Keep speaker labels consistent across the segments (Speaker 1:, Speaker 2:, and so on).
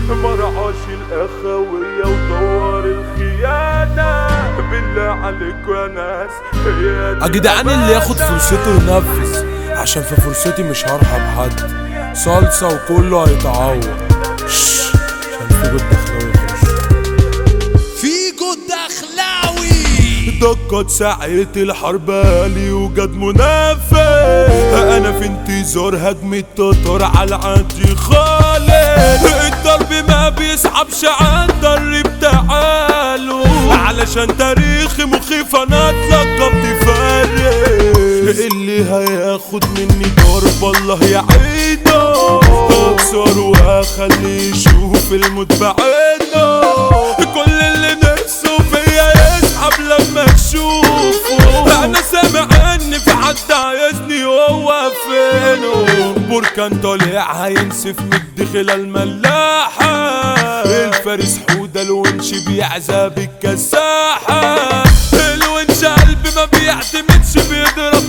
Speaker 1: مرعاش الاخوية ودور الخيانة بالله عليكوا يا ناس هي دي
Speaker 2: يا جدعان اللي ياخد فرصته ينفذ عشان في فرصتي مش هرحب حد صلصة وكله هيتعور شش، عشان في جد دخلاوي يخش
Speaker 3: فيجو الدخلاوي
Speaker 1: دقت ساعة الحرب لي وجد منافس انا في انتظار هجمة تتر على عندي خالد الضرب ما بيسحبش عن ضرب تعالوا علشان تاريخي مخيف انا اتلقبت فارس اللي هياخد مني ضرب الله يعينه اكسر واخليه يشوف الموت بعينه كل اللي نفسه فيا يسحب لما اشوفه انا سامع ان في حد عايزني وهو فينه بركان طالع هينسف مد خلال الملاحة الفارس حودة الونش بيعزى بالكساحة الونش قلبي ما بيعتمدش بيضرب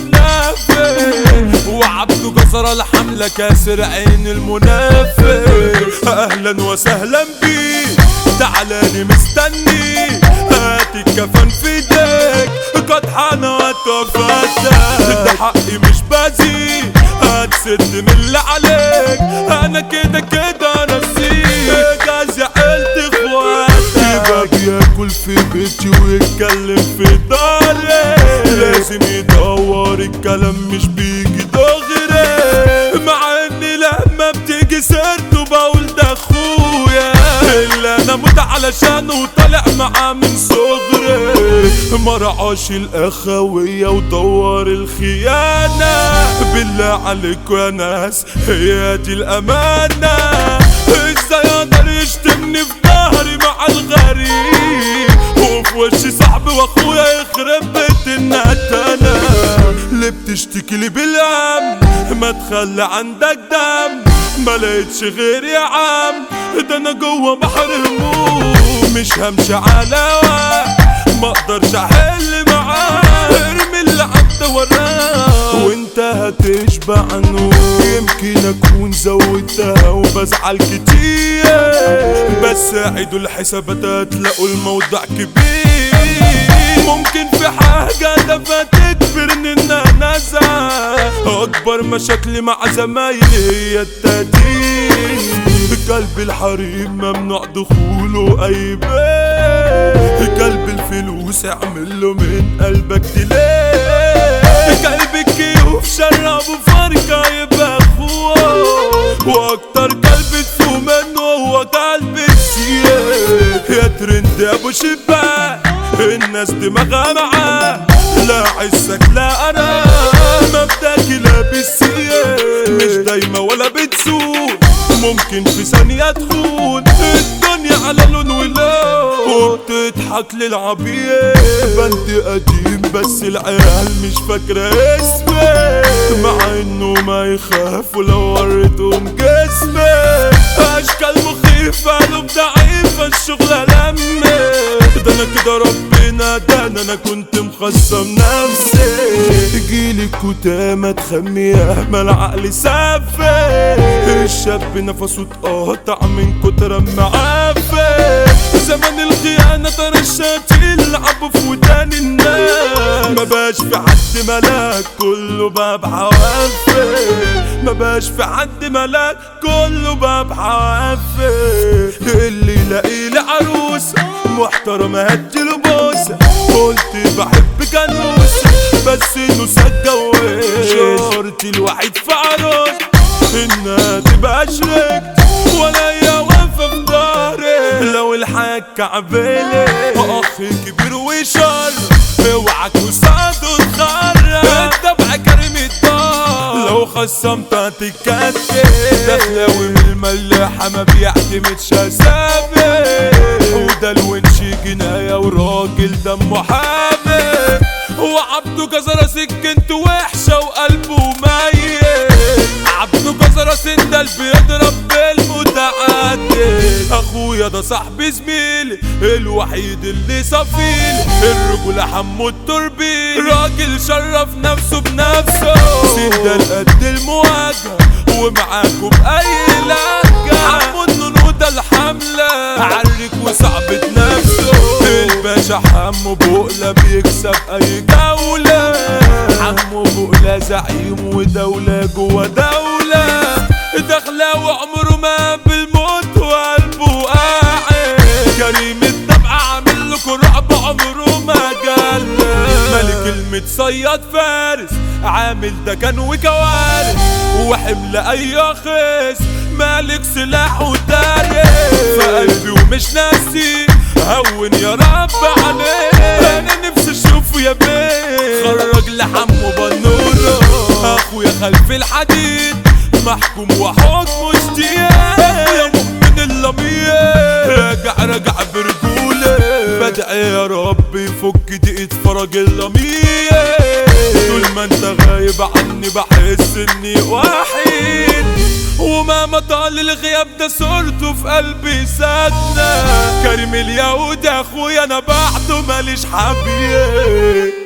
Speaker 1: نافذ وعبده جزر الحملة كاسر عين المنافق اهلا وسهلا بيك تعالى مستني هات الكفن في ايديك قد حان وتفتح ده حقي مش بازي هتسد من اللي عليك انا كده كده نسيك زعلت اخواتك يبقى بياكل في بيتي ويتكلم في داري لازم يدور الكلام مش بيجي دغري مع اني لما بتيجي سيرته بقول ده اخويا اللي انا موت علشانه وطالع معاه من صغري مرعاش الاخوية ودور الخيانة بالله عليكوا يا ناس هي دي الامانة ازاي اقدر يشتمني في ظهري مع الغريب وفي وشي صاحبي واخويا يخرب بيت النتنة اللي بتشتكي لي بالهم ما تخلي عندك دم ما لقيتش غير يا عم ده انا جوه بحر هموم مش همشي على وقت ما اقدرش احل معاه ارمي اللي عدى وراه وانت هتشبع نور يمكن اكون زودتها وبزعل كتير بس عيدوا الحسابات هتلاقوا الموضوع كبير ممكن في حاجة دفعت تكبرني ان انا زعل اكبر مشاكلي مع زمايلي هي التدين قلب الحريم ممنوع دخوله اي بيت قلب الفلوس اعمل له من قلبك تلاقي قلب الكيوف شرب فرقة يبقى اخوه واكتر قلب تفوق منه هو قلب السياف يا ترند يا ابو شباك الناس دماغها معاه لا عزك لا انا مبدأك لابس سياف مش دايما ولا بتسوق ممكن في ثانية تخون الدنيا على لون ولون وبتضحك للعبيد بنت قديم بس العيال مش فاكرة اسمي مع انه ما يخاف ولو وريتهم جسمي اشكال مخيفة قلوب ضعيفة الشغلة لمي ده انا كده ربنا ده انا كنت مخصم نفسي جيلي كتامة تخمي ياما العقل سافي الشاب نفسه اتقطع من كتر معافي زمن الخيانة ترى الشاتي يلعبوا في ودان الناس ما باش في حد ملاك كله باب حوافي ما باش في حد ملاك كله باب حوافي اللي يلاقي لي عروسة محترمة هديله بوسة قلت بحب كانوس بس نوسة اتجوز شهرتي الوحيد في عروس انها تبقى شريك ولا هي واقفة في ضهري لو الحياة كعبلي اخ كبير وشر اوعى تساعد وتخرب الطبع كريم الدار لو خصمت هتتكتف دخلاوي من الملاحة ما بيعتمدش اسامي وده الونش جناية وراجل دمه حامي وعبده جزرة سكنته وحشة وقلبه ميت عبده جزرة سندل بيضرب بالمتعدد اخويا ده صاحبي زميلي الوحيد اللي صفيلي الرجولة حمو التربيل راجل شرف نفسه بنفسه سندل قد المواجهة ومعاكم بأي لهجة حمو النونو ده الحمل عرك وصعبة نفسه الباشا حمو بقلة بيكسب اي جولة حمو بقلة زعيم ودولة جوا دولة داخلة وعمره ما بالموت وقلبه قاعد كريم الدمع عامل لكم رعب عمره ما جال ملك المتصيد فارس عامل دكن وكوارث وحمل اي خس مالك سلاح ودارس في قلبي ومش ناسي هون يا رب عليك انا نفسي اشوفه يا بيه خرج لحمو بنوره اخويا خلف الحديد محكوم وحكمه اشتياق يا مؤمن الضمير راجع راجع برجوله بدعي يا رب يفك دقيقة فرج الضمير طول ما انت غايب عني بحس اني وحيد ومهما طال الغياب ده صورته في قلبي ساكنة كريم اليهود يا اخويا انا بعده ماليش حبيب